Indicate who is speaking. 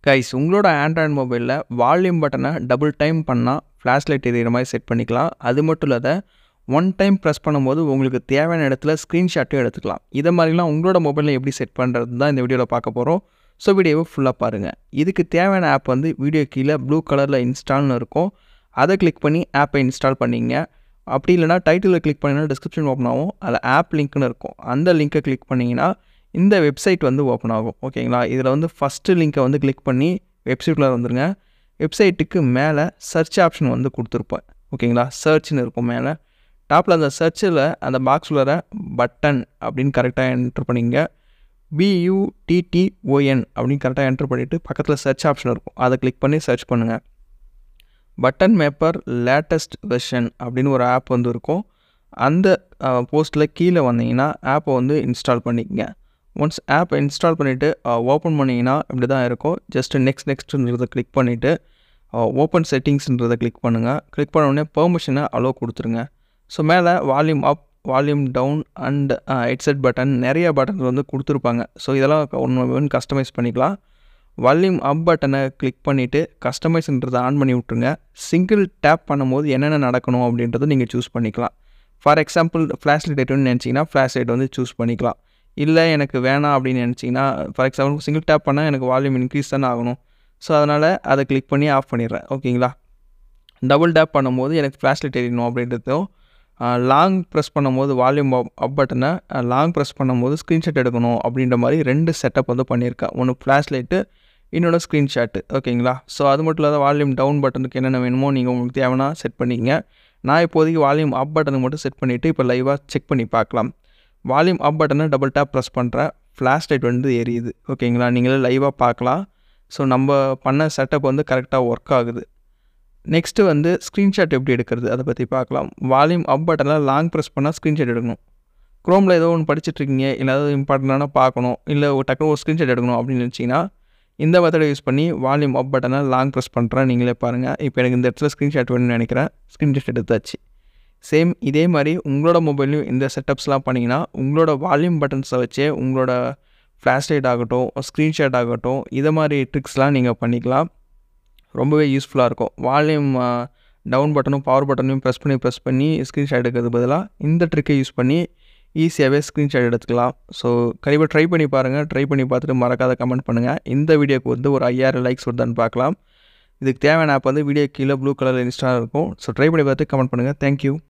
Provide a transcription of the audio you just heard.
Speaker 1: guys உங்களோட Android மொபைலில் volume பட்டனை டபுள் டைம் பண்ணால் ஃப்ளாஷ் லைட் எரியிற மாதிரி செட் பண்ணிக்கலாம் அது மட்டும் இல்லாத ஒன் டைம் ப்ரெஸ் பண்ணும்போது உங்களுக்கு தேவையான இடத்துல ஸ்க்ரீன்ஷாட்டும் எடுத்துக்கலாம் இதை மாதிரிலாம் உங்களோட மொபைலில் எப்படி செட் பண்ணுறது தான் இந்த வீடியோவில் பார்க்க போகிறோம் ஸோ வீடியோவை ஃபுல்லாக பாருங்கள் இதுக்கு தேவையான ஆப் வந்து வீடியோ கீழே ப்ளூ கலரில் இன்ஸ்டால்னு இருக்கும் அதை கிளிக் பண்ணி ஆப்பை இன்ஸ்டால் பண்ணிங்க அப்படி இல்லைனா டைட்டிலில் கிளிக் பண்ணிங்கன்னா டிஸ்கிரிப்ஷன் ஓப்பன் ஆகும் அதில் ஆப் லிங்க்னு இருக்கும் அந்த லிங்க்கை கிளிக் பண்ணிங்கன்னா இந்த வெப்சைட் வந்து ஓப்பன் ஆகும் ஓகேங்களா இதில் வந்து ஃபஸ்ட்டு லிங்க்கை வந்து கிளிக் பண்ணி வெப்சைட்டில் வந்துருங்க வெப்சைட்டுக்கு மேலே சர்ச் ஆப்ஷன் வந்து கொடுத்துருப்பேன் ஓகேங்களா சர்ச்னு இருக்கும் மேலே டாப்பில் அந்த சர்ச்சில் அந்த பாக்ஸில் வர பட்டன் அப்படின்னு கரெக்டாக என்ட்ரு பண்ணிங்க பியூடிடிஓஎன் அப்படின்னு கரெக்டாக என்ட்ரு பண்ணிவிட்டு பக்கத்தில் சர்ச் ஆப்ஷன் இருக்கும் அதை கிளிக் பண்ணி சர்ச் பண்ணுங்கள் பட்டன் மேப்பர் லேட்டஸ்ட் வெர்ஷன் அப்படின்னு ஒரு ஆப் வந்து இருக்கும் அந்த போஸ்ட்டில் கீழே வந்தீங்கன்னா ஆப்பை வந்து இன்ஸ்டால் பண்ணிக்கங்க ஒன்ஸ் ஆப்பை இன்ஸ்டால் பண்ணிவிட்டு ஓப்பன் பண்ணிங்கன்னா இப்படி தான் இருக்கும் ஜஸ்ட்டு நெக்ஸ்ட் நெக்ஸ்ட்டுன்றதை கிளிக் பண்ணிவிட்டு ஓப்பன் செட்டிங்ஸ்ன்றதை கிளிக் பண்ணுங்கள் கிளிக் பண்ண உடனே பெர்மிஷனை அலோ கொடுத்துருங்க ஸோ மேலே volume up volume down and headset button நிறைய பட்டன்ஸ் வந்து கொடுத்துருப்பாங்க ஸோ இதெல்லாம் ஒன்று ஒன்று கஸ்டமைஸ் பண்ணிக்கலாம் வால்யூம் அப் பட்டனை கிளிக் பண்ணிவிட்டு கஸ்டமைஸ்ன்றதை ஆன் பண்ணி விட்ருங்க சிங்கிள் டேப் பண்ணும்போது என்னென்ன நடக்கணும் அப்படின்றத நீங்கள் சூஸ் பண்ணிக்கலாம் ஃபார் எக்ஸாம்பிள் ஃப்ளாஷ் லைட் வேணும்னு நினச்சிங்கன்னா ஃப்ளாஷ் லைட் வந்து சூஸ் பண்ணிக்கலாம் இல்லை எனக்கு வேணாம் அப்படின்னு நினச்சிங்கன்னா ஃபார் எக்ஸாம்பிள் சிங்கிள் டேப் பண்ணால் எனக்கு வால்யூம் இன்க்ரீஸ் தானே ஆகணும் ஸோ அதனால் அதை கிளிக் பண்ணி ஆஃப் பண்ணிடுறேன் ஓகேங்களா டபுள் டேப் பண்ணும்போது எனக்கு ஃப்ளாஷ் லைட் எரியணும் அப்படின்றதும் லாங் ப்ரெஸ் பண்ணும்போது வால்யூம் அப் பட்டனை லாங் ப்ரெஸ் பண்ணும்போது ஸ்க்ரீன்ஷாட் எடுக்கணும் அப்படின்ற மாதிரி ரெண்டு செட்டப் வந்து பண்ணியிருக்கேன் ஒன்று ஃப்ளாஷ் லைட்டு இன்னொன்று ஸ்க்ரீன்ஷாட்டு ஓகேங்களா ஸோ அது மட்டும் இல்லாத வால்யூம் டவுன் பட்டனுக்கு என்னென்ன வேணுமோ நீங்கள் உங்களுக்கு தேவைன்னா செட் பண்ணிக்கங்க நான் இப்போதைக்கு வால்யூம் அப் பட்டனுக்கு மட்டும் செட் பண்ணிவிட்டு இப்போ லைவாக செக் பண்ணி பார்க்கலாம் வால்யூம் அப் பட்டனை டபுள் டேப் ப்ரெஸ் பண்ணுறேன் ஃப்ளாஷ் லைட் வந்து எரியுது ஓகேங்களா நீங்களே லைவாக பார்க்கலாம் ஸோ நம்ம பண்ண செட்டப் வந்து கரெக்டாக ஒர்க் ஆகுது நெக்ஸ்ட்டு வந்து ஸ்க்ரீன்ஷாட் எப்படி எடுக்கிறது அதை பற்றி பார்க்கலாம் வால்யூம் அப் பட்டனில் லாங் ப்ரெஸ் பண்ணால் ஸ்க்ரீன்ஷாட் எடுக்கணும் க்ரோமில் ஏதோ ஒன்று படிச்சுட்ருக்கீங்க இல்லை ஏதாவது இம்பார்ட்டண்டான பார்க்கணும் இல்லை ஒரு டக்குனு ஒரு ஸ்க்ரீன்ஷாட் எடுக்கணும் அப்படின்னு நினச்சிங்கன்னா இந்த மெத்தடை யூஸ் பண்ணி வால்யூம் அப் பட்டனை லாங் ப்ரெஸ் பண்ணுறேன் நீங்களே பாருங்கள் இப்போ எனக்கு இந்த இடத்துல ஸ்க்ரீன்ஷாட் வேணும்னு நினைக்கிறேன் ஸ்க்ரீன்ஷாட் எடுத்தாச்சு சேம் இதே மாதிரி உங்களோட மொபைல்லையும் இந்த செட்டப்ஸ்லாம் பண்ணிங்கன்னா உங்களோட வால்யூம் பட்டன்ஸை வச்சே உங்களோட ஃப்ளாஷ் லைட் ஆகட்டும் ஸ்க்ரீன்ஷாட் ஆகட்டும் இதை மாதிரி ட்ரிக்ஸ்லாம் நீங்கள் பண்ணிக்கலாம் ரொம்பவே யூஸ்ஃபுல்லாக இருக்கும் வால்யூம் டவுன் பட்டனும் பவர் பட்டனையும் ப்ரெஸ் பண்ணி ப்ரெஸ் பண்ணி ஸ்க்ரீன்ஷாட் எடுக்கிறது பதிலாக இந்த ட்ரிக்கை யூஸ் பண்ணி ஈஸியாகவே ஸ்க்ரீன்ஷாட் எடுத்துக்கலாம் ஸோ கண்டிப்பாக ட்ரை பண்ணி பாருங்கள் ட்ரை பண்ணி பார்த்துட்டு மறக்காத கமெண்ட் பண்ணுங்கள் இந்த வீடியோக்கு வந்து ஒரு ஐயாயிரம் லைக்ஸ் வருதான்னு பார்க்கலாம் இதுக்கு தேவையான ஆப் வந்து வீடியோ கீழே ப்ளூ கலரில் இன்ஸ்டால் இருக்கும் ஸோ ட்ரை பண்ணி பார்த்து கமெண்ட் பண்ணுங்கள் தேங்க்யூ